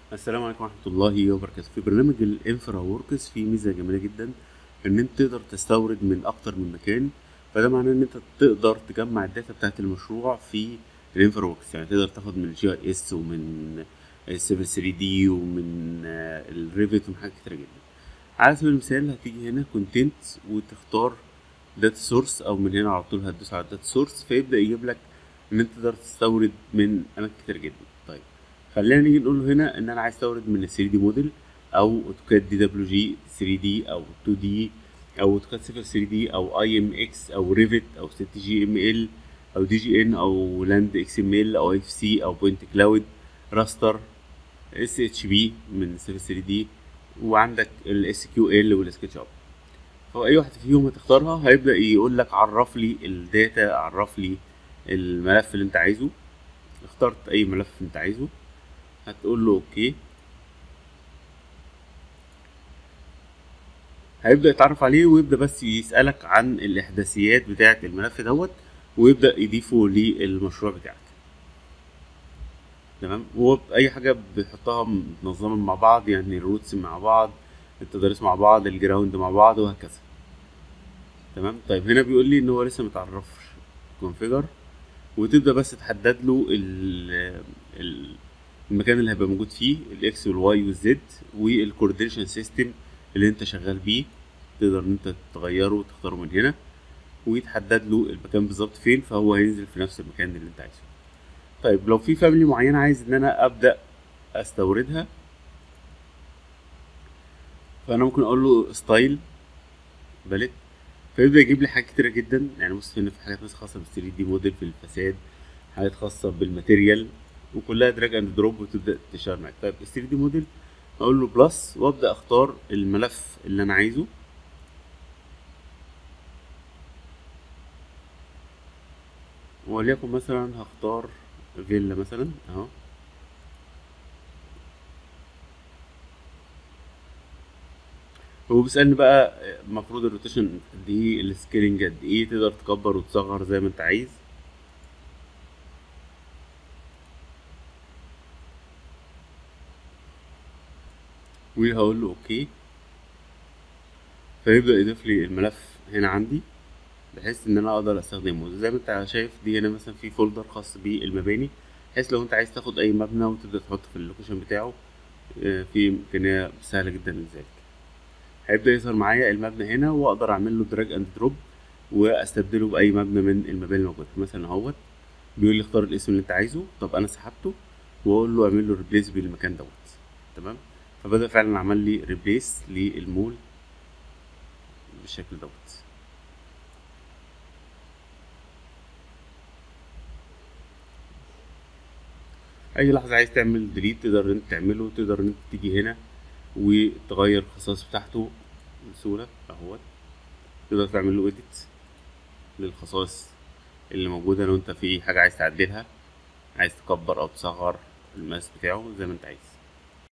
السلام عليكم ورحمة الله وبركاته في برنامج الانفرا وركس في ميزة جميلة جدا ان انت تقدر تستورد من اكتر من مكان فده معناه ان انت تقدر تجمع الداتا بتاعت المشروع في الانفرا وركس يعني تقدر تاخد من الجي اي اس ومن السيفل 3 دي ومن الريفت ومن حاجات كتيرة جدا على سبيل المثال هتيجي هنا كونتنت وتختار داتا سورس او من هنا على طول هتدوس على الداتا سورس فيبدأ يجيب لك ان انت تقدر تستورد من اماكن كتير جدا طيب خلينا نيجي نقول له هنا ان انا عايز استورد من ال 3 دي موديل او اوتوكاد دي دبليو جي 3 دي او 2 دي او اوتوكاد سيفل 3 دي او اي ام اكس او ريفت او 6 جي ام ال او دي جي ان او لاند اكس ام ال او اف سي او بوينت كلاود راستر اس اتش بي من سيفل 3 دي وعندك الاس كيو ال والسكتش اب فاي واحد فيهم هتختارها هيبدا يقول لك عرف لي الداتا عرف لي الملف اللي انت عايزه اخترت اي ملف انت عايزه هتقول له اوكي هيبدا يتعرف عليه ويبدا بس يسالك عن الاحداثيات بتاعه الملف دوت ويبدا يضيفه للمشروع بتاعك تمام هو اي حاجه بيحطها منظمه مع بعض يعني الروتس مع بعض التضاريس مع بعض الجراوند مع بعض وهكذا تمام طيب هنا بيقول لي ان هو لسه متعرفش كونفيجر وتبدا بس تحدد له ال ال المكان اللي هيبقى موجود فيه الاكس والواي والزد والكوردينيشن سيستم اللي انت شغال بيه تقدر ان انت تغيره وتختاره من هنا ويتحدد له المكان بالظبط فين فهو هينزل في نفس المكان اللي انت عايزه طيب لو في فاميلي معينه عايز ان انا ابدا استوردها فانا ممكن اقول له ستايل باليت فيبدا يجيب لي حاجات كتيره جدا يعني بص هنا في حاجات مثلا خاصه بال 3 دي موديل في الفساد حاجات خاصه بالماتيريال وكلها دراج اند دروب وتبدا تشتغل معاك طيب ال 3 دي موديل اقول له بلس وابدا اختار الملف اللي انا عايزه وليكن مثلا هختار فيلا مثلا اهو هو بيسألني بقى المفروض الروتيشن قد ايه السكيلنج قد ايه تقدر تكبر وتصغر زي ما انت عايز وهقول له اوكي فيبدأ يضيف لي الملف هنا عندي بحيث ان انا اقدر استخدمه زي ما انت شايف دي هنا مثلا في فولدر خاص بالمباني بحيث لو انت عايز تاخد اي مبنى وتبدأ تحطه في اللوكيشن بتاعه في امكانية سهلة جدا لذلك هيبدأ يظهر معايا المبنى هنا واقدر اعمل له دراج اند دروب واستبدله باي مبنى من المباني الموجودة مثلا اهوت بيقول لي اختار الاسم اللي انت عايزه طب انا سحبته واقول له اعمل له ريبليس بالمكان دوت تمام فبدأ فعلا عمل لي ريبليس للمول بالشكل دوت اي لحظة عايز تعمل ديليت تقدر انت تعمله تقدر انت تيجي هنا وتغير الخصائص بتاعته بسهولة اهوت تقدر تعمل له اديت للخصائص اللي موجودة لو انت في حاجة عايز تعدلها عايز تكبر او تصغر الماس بتاعه زي ما انت عايز